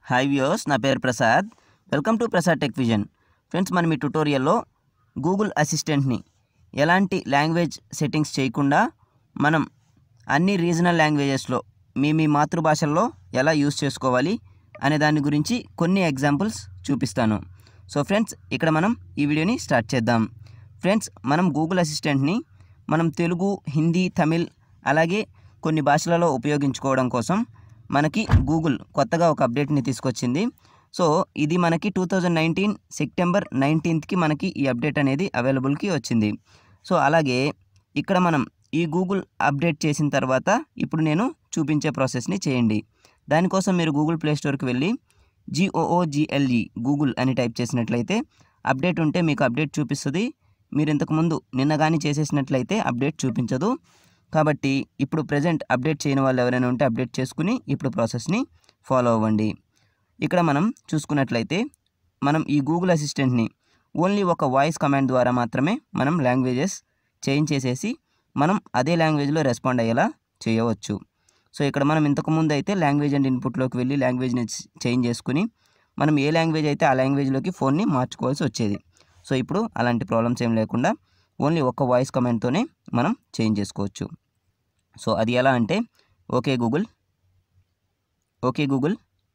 Hi viewers నా పేరు Prasad welcome to Prasad Tech Vision friends మనం ఈ ట్యుటోరియల్లో గూగుల్ అసిస్టెంట్ని ఎలాంటి లాంగ్వేజ్ సెట్టింగ్స్ చేయకుండా మనం అన్ని రీజనల్ లాంగ్వేజెస్లో మీ మీ మాతృభాషల్లో ఎలా యూస్ చేసుకోవాలి అనే దాని గురించి కొన్ని ఎగ్జాంపుల్స్ చూపిస్తాను సో ఫ్రెండ్స్ ఇక్కడ మనం ఈ వీడియోని స్టార్ట్ చేద్దాం ఫ్రెండ్స్ మనం గూగుల్ అసిస్టెంట్ని మనం తెలుగు హిందీ తమిళ్ అలాగే కొన్ని భాషలలో ఉపయోగించుకోవడం కోసం మనకి గూగుల్ కొత్తగా ఒక అప్డేట్ని తీసుకొచ్చింది సో ఇది మనకి టూ థౌజండ్ నైన్టీన్ సెప్టెంబర్ నైన్టీన్త్కి మనకి ఈ అప్డేట్ అనేది అవైలబుల్కి వచ్చింది సో అలాగే ఇక్కడ మనం ఈ గూగుల్ అప్డేట్ చేసిన తర్వాత ఇప్పుడు నేను చూపించే ప్రాసెస్ని చేయండి దానికోసం మీరు గూగుల్ ప్లే స్టోర్కి వెళ్ళి జిఓఓజిఎల్ఈ గూగుల్ అని టైప్ చేసినట్లయితే అప్డేట్ ఉంటే మీకు అప్డేట్ చూపిస్తుంది మీరు ఇంతకుముందు నిన్న కానీ చేసేసినట్లయితే అప్డేట్ చూపించదు కాబట్టి ఇప్పుడు ప్రజెంట్ అప్డేట్ చేయని వాళ్ళు ఎవరైనా ఉంటే అప్డేట్ చేసుకుని ఇప్పుడు ప్రాసెస్ని ఫాలో అవ్వండి ఇక్కడ మనం చూసుకున్నట్లయితే మనం ఈ గూగుల్ అసిస్టెంట్ని ఓన్లీ ఒక వాయిస్ కమాండ్ ద్వారా మాత్రమే మనం లాంగ్వేజెస్ చేంజ్ చేసేసి మనం అదే లాంగ్వేజ్లో రెస్పాండ్ అయ్యేలా చేయవచ్చు సో ఇక్కడ మనం ఇంతకుముందు అయితే లాంగ్వేజ్ అండ్ ఇన్పుట్లోకి వెళ్ళి లాంగ్వేజ్ని చేంజ్ చేసుకుని మనం ఏ లాంగ్వేజ్ అయితే ఆ లాంగ్వేజ్లోకి ఫోన్ని మార్చుకోవాల్సి వచ్చేది సో ఇప్పుడు అలాంటి ప్రాబ్లమ్స్ ఏం లేకుండా ఓన్లీ ఒక వాయిస్ కమాండ్తోనే మనం చేంజ్ చేసుకోవచ్చు సో అది ఎలా అంటే okay Google okay Google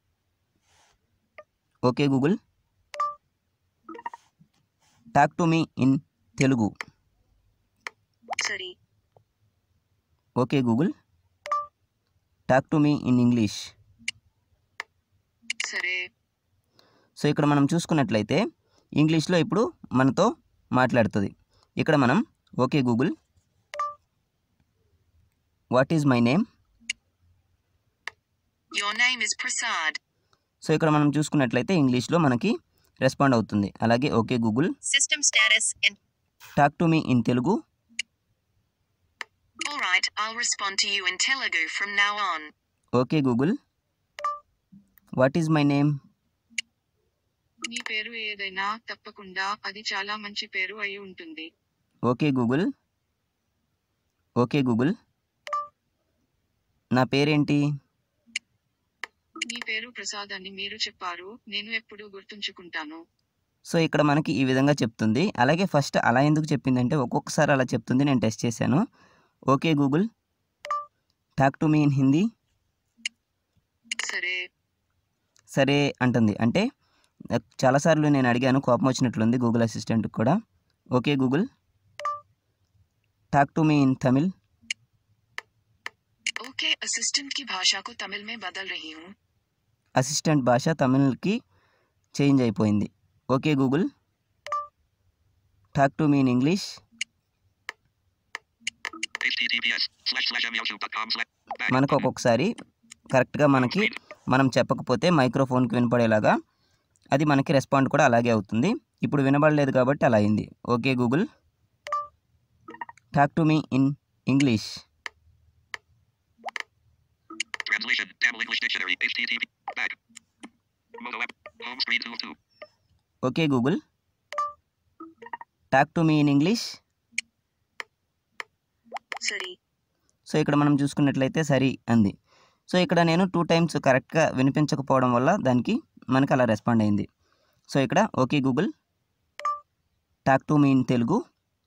okay Google talk to me in Telugu సరి okay Google talk to me in English సరే సో ఇక్కడ మనం చూసుకున్నట్లయితే ఇంగ్లీష్లో ఇప్పుడు మనతో మాట్లాడుతుంది ఇక్కడ మనం okay Google what is my name Your name is Prasad. So ఇక్కడ మనం చూసుకున్నట్లయితే ఇంగ్లీష్లో మనకి రెస్పాండ్ అవుతుంది అలాగే okay Google System status and talk to me in Telugu alright, I'll respond to you in Telugu from now on. Okay Google what is my name నీ పేరు ఏదైనా తప్పకుండా అది చాలా మంచి పేరు అయి ఉంటుంది ఓకే గూగుల్ ఓకే గూగుల్ నా పేరేంటి మీ పేరు ప్రసాద్ అని మీరు చెప్పారు నేను ఎప్పుడూ గుర్తుంచుకుంటాను సో ఇక్కడ మనకి ఈ విధంగా చెప్తుంది అలాగే ఫస్ట్ అలా ఎందుకు చెప్పిందంటే ఒక్కొక్కసారి అలా చెప్తుంది నేను టెస్ట్ చేశాను okay Google talk to me in Hindi సరే సరే అంటుంది అంటే నాకు చాలాసార్లు నేను అడిగాను కోపం వచ్చినట్లుంది గూగుల్ అసిస్టెంట్కి కూడా okay Google talk to me in Tamil okay assistant की भाषा को तमिल में बदल रही हूँ అసిస్టెంట్ భాష తమిళ్కి చేంజ్ అయిపోయింది okay Google talk to me in English https slash slash myoutube.com slash back మనకు ఒక్కొక్కసారి కరెక్ట్గా మనకి మనం చెప్పకపోతే మైక్రోఫోన్కి వినపడేలాగా అది మనకి రెస్పాండ్ కూడా అలాగే అవుతుంది ఇప్పుడు వినబడలేదు కాబట్టి అలా అయింది okay Google talk to me in English translation Tamil English dictionary http back Moto app home screen tool 2 okay Google talk to me in English Sari. So ఇక్కడ మనం చూసుకున్నట్లయితే సరి అంది సో ఇక్కడ నేను టూ టైమ్స్ కరెక్ట్గా వినిపించకపోవడం వల్ల దానికి మనకి అలా రెస్పాండ్ అయింది సో ఇక్కడ okay Google talk to me in Telugu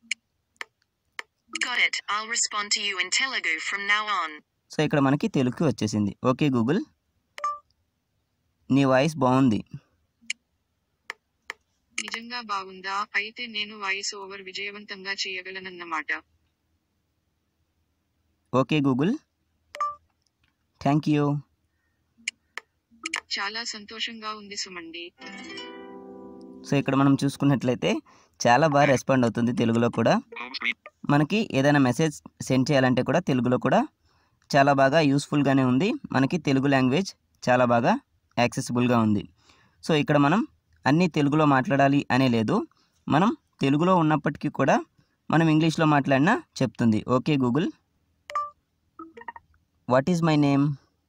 Got it, I'll respond to you in Telugu from now on. So ఇక్కడ మనకి తెలుగుకి వచ్చేసింది ఓకే గూగుల్ నీ వాయిస్ బాగుంది నిజంగా బాగుందా అయితే నేను వాయిస్ ఓవర్ విజయవంతంగా చేయగలనన్నమాట ఓకే గూగుల్ థ్యాంక్ యూ చాలా సంతోషంగా ఉంది సుమండి సో ఇక్కడ మనం చూసుకున్నట్లయితే చాలా బాగా రెస్పాండ్ అవుతుంది తెలుగులో కూడా home screen మనకి ఏదైనా మెసేజ్ సెండ్ చేయాలంటే కూడా తెలుగులో కూడా చాలా బాగా యూస్ఫుల్గానే ఉంది మనకి తెలుగు లాంగ్వేజ్ చాలా బాగా యాక్సెసిబుల్గా ఉంది సో ఇక్కడ మనం అన్నీ తెలుగులో మాట్లాడాలి అనే లేదు మనం తెలుగులో ఉన్నప్పటికీ కూడా మనం ఇంగ్లీష్లో మాట్లాడినా చెప్తుంది okay Google what is my name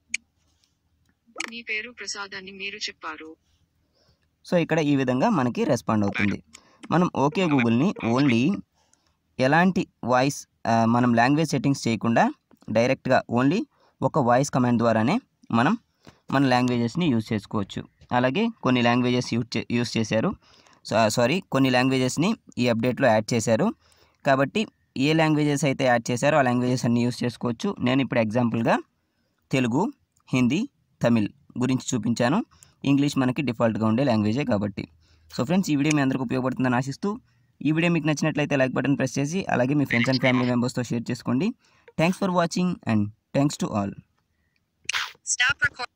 నీ పేరు ప్రసాద్ అని మీరు చెప్పారు సో ఇక్కడ ఈ విధంగా మనకి రెస్పాండ్ అవుతుంది మనం ఓకే గూగుల్ని ఓన్లీ ఎలాంటి వాయిస్ ఆ, మనం లాంగ్వేజ్ సెట్టింగ్స్ చేయకుండా డైరెక్ట్గా ఓన్లీ ఒక వాయిస్ కమాండ్ ద్వారానే మనం మన లాంగ్వేజెస్ని యూజ్ చేసుకోవచ్చు అలాగే కొన్ని లాంగ్వేజెస్ యూజ్ చే యూజ్ చేశారు సారీ కొన్ని లాంగ్వేజెస్ని ఈ అప్డేట్లో యాడ్ చేశారు కాబట్టి ఏ లాంగ్వేజెస్ అయితే యాడ్ చేశారో ఆ లాంగ్వేజెస్ అన్ని యూజ్ చేసుకోవచ్చు నేను ఇప్పుడు ఎగ్జాంపుల్గా తెలుగు హిందీ తమిళ్ గురించి చూపించాను ఇంగ్లీష్ మనకి డిఫాల్ట్గా ఉండే లాంగ్వేజే కాబట్టి సో ఫ్రెండ్స్ ఈ వీడియో మీ అందరికీ ఉపయోగపడుతుందని ఆశిస్తూ ఈ వీడియో మీకు నచ్చినట్లయితే లైక్ బటన్ ప్రెస్ చేసి అలాగే మీ ఫ్రెండ్స్ అండ్ ఫ్యామిలీ మెంబర్స్తో షేర్ చేసుకోండి thanks for watching and thanks to all Stop recording.